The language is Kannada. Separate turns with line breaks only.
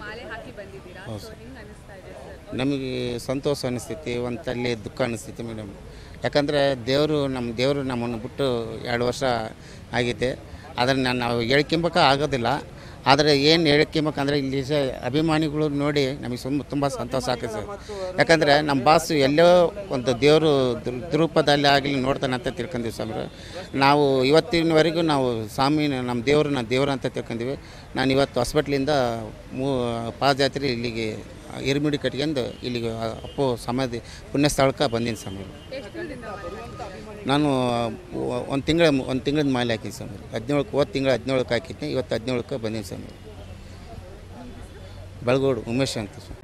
ಮಾಲೆ ಹಾಕಿ ಬಂದಿದ್ದೀರಾ ಸೊ ಹೆಂಗ್ ಅನಿಸ್ತಾ ಇದೆ ಸರ್
ನಮಗೆ ಸಂತೋಷ ಅನಿಸ್ತೈತಿ ಒಂದು ತಲ್ಲಿ ದುಃಖ ಅನಿಸ್ತೈತಿ ಮೇಡಮ್ ಯಾಕಂದರೆ ದೇವರು ನಮ್ಮ ದೇವರು ನಮ್ಮನ್ನು ಬಿಟ್ಟು ಎರಡು ವರ್ಷ ಆಗೈತೆ ಅದನ್ನು ನಾವು ಹೇಳ್ಕೊಂಬಕ ಆಗೋದಿಲ್ಲ ಆದರೆ ಏನು ಹೇಳ್ಕೊಂಬೇಕಂದ್ರೆ ಇಲ್ಲಿ ಸ ಅಭಿಮಾನಿಗಳು ನೋಡಿ ನಮಗೆ ಸುಮ್ಮ ತುಂಬ ಸಂತೋಷ ಆಗ್ತದೆ ಸರ್ ಯಾಕಂದರೆ ನಮ್ಮ ಬಾಸು ಎಲ್ಲೋ ಒಂದು ದೇವರು ದ್ರೂಪದಲ್ಲಿ ಆಗಲಿ ನೋಡ್ತಾನೆ ಅಂತ ತಿಳ್ಕೊಂತೀವಿ ಸ್ವಾಮಿ ನಾವು ಇವತ್ತಿನವರೆಗೂ ನಾವು ಸ್ವಾಮಿ ನಮ್ಮ ದೇವ್ರನ್ನ ದೇವ್ರು ಅಂತ ತಿಳ್ಕೊಂತೀವಿ ನಾನು ಇವತ್ತು ಹಾಸ್ಪಿಟ್ಲಿಂದ ಮೂ ಪಾದಯಾತ್ರೆ ಇಲ್ಲಿಗೆ ಇರ್ಮಿಡಿ ಕಟ್ಕೊಂಡು ಇಲ್ಲಿಗೆ ಅಪ್ಪು ಸಮಾಧಿ ಪುಣ್ಯಸ್ಥಳಕ್ಕೆ ಬಂದೀನಿ ಸ್ವಾಮಿ
ಎಷ್ಟು ದಿನದಿಂದ ಮಾಲೆ
ನಾನು ಒಂದು ತಿಂಗಳ ಒಂದು ತಿಂಗಳದ ಮಾಲೆ ಹಾಕಿನಿ ಸ್ವಾಮಿ ಹದಿನೇಳಕ್ಕೆ ಹೋದ ತಿಂಗಳು ಹದಿನೇಳಕ್ಕೆ ಹಾಕಿದ್ದೆ ಇವತ್ತು ಹದಿನೇಳಕ್ಕೆ ಬಂದೀನಿ ಸ್ವಾಮಿ ಬೆಳಗೋಡು ಉಮೇಶ್ ಅಂತ ಸ್ವಾಮಿ